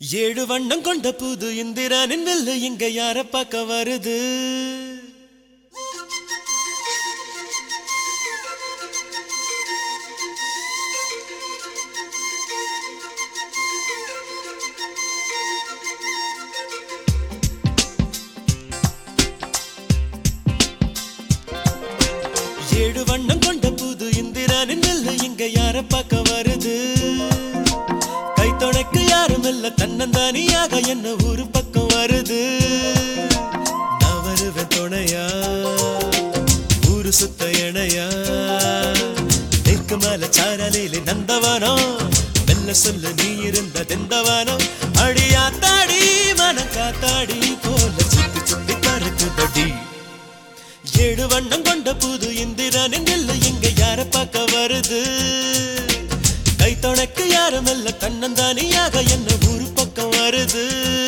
ஏழு வண்ணம் கொண்ட புது இந்திரானின் வெல்லு இங்க யார பார்க்க வருது ஏழு வண்ணம் கொண்ட புது இந்திரானின் வெல்லு இங்க யார பார்க்க வருது கை துணைக்கு யாரும் இல்ல தன்னந்தானியாக என்ன ஒரு பக்கம் வருது நான் வருவேன் துணையா ஊரு சுத்த இணையா தெற்கு மேல சாரலிலே நந்தவனம் மெல்ல சொல்ல நீ இருந்த தெந்தவனம் அடியா தாடி மனம் காத்தாடி போல சுத்தி சுத்தி பறக்குதடி ஏழு வண்ணம் கொண்ட புது இந்திரனின் இல்லை இங்க யார பார்க்க வருது கை துணைக்கு யாரும் இல்ல தன்னந்தானியாக என்ன ஒரு பக்கம் வருது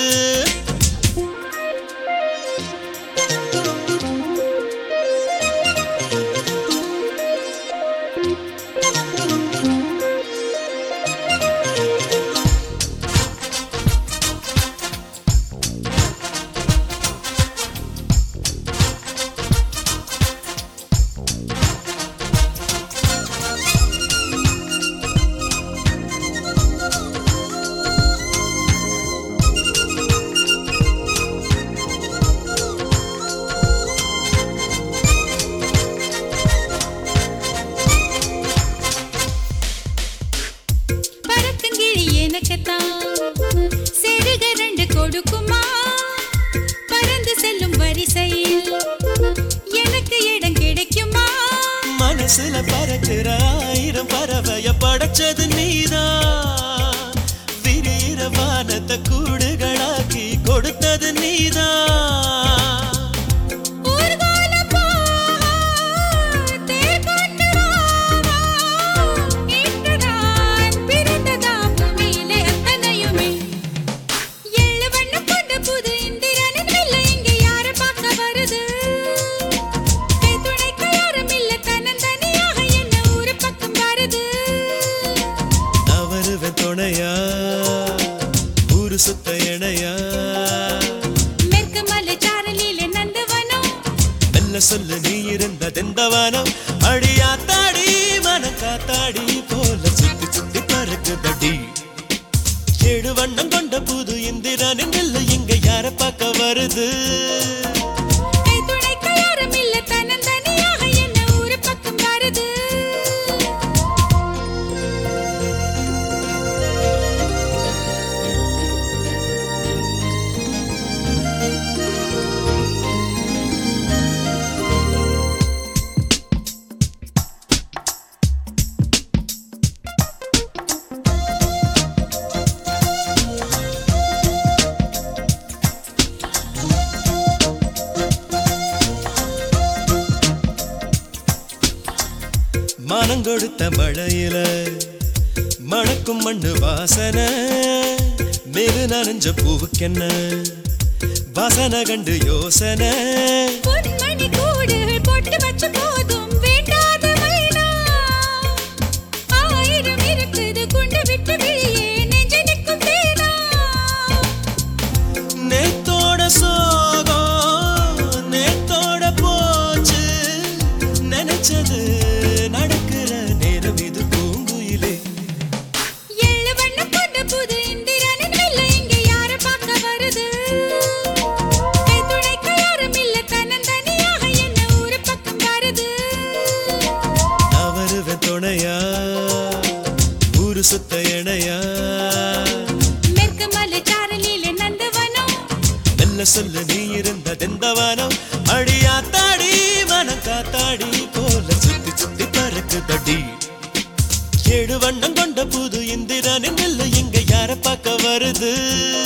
பறக்குங்கிழி எனக்குத்தான் செருக ரெண்டு கொடுக்குமா பறந்து செல்லும் வரிசையில் எனக்கு இடம் கிடைக்குமா மனசுல பறக்கிற ஆயிரம் பறவைய படைச்சது நீதான் விரியிற வானத்தை கூடுகளாக்கி கொடுத்தது நீதான் ஊர்வலம் போ, தேர் கொண்டு வா, வா. இன்றுதான் பிறந்ததாம் பூமியிலே அத்தனையுமே. ஏழு வண்ணம் கொண்ட புது இந்திரனின் வெள்ளை இங்கே யாரை பார்க்க வருது? கைத்துணைக்கு யாரும் இல்ல, தன்னந்தனியாக என்ன ஊரு பக்கம் வருது நான் வருவேன் துணையா ஊரு சுத்த இணையா மேற்கு மலை சாரலிலே நந்தவனம் மெல்ல சொல்லு நீ இருந்த தெந்தவானம் அடியா தாடி மன காத்தாடி போல சுத்தி சுத்தி பறக்குதடி ஏழு வண்ணம் கொண்ட புது இந்திரனின் இல்லை இங்க யார பார்க்க வருது கைத்துணைக்கு யாரும் இல்ல, தன்னந்தனியாக என்ன ஊரு பக்கம் வருது மனம் கொடுத்த மழையில மணக்கும் மண்ணு வாசனை மேலு நனைஞ்ச பூவுக்கென்ன வாசனை கண்டு யோசனை பொன்மணி கூடுகள் போட்டு வச்ச போதும் வேண்டாத மைனா. ஆயிரம் இருக்குது குண்டு விட்டு வெளியே நெஞ்சு நிற்கும் தேனா. நேத்தோட சோகம் நேத்தோட போச்சு நினைச்சது நடக்கிற நேரம் இது பூங்குயிலே ஏழு வண்ணம் கொண்ட புது இந்திரனின் வெள்ளை இங்கே யாரை பார்க்க வருது? கைத்துணைக்கு யாரும் இல்ல, தன்னந்தனியாக என்ன ஊரு பக்கம் வருது நான் வருவேன் துணையா ஊரு சுத்த இணையா மேற்கு மலை சாரலிலே நந்தவனம் மெல்ல சொல்லு நீ இருந்த தெந்தவானம் அடியா தாடி மனம் காத்தாடி போல சுத்தி சுத்தி பறக்குதடி ஏழு வண்ணம் கொண்ட புது இந்திரனின் இல்லை இங்க யார பார்க்க வருது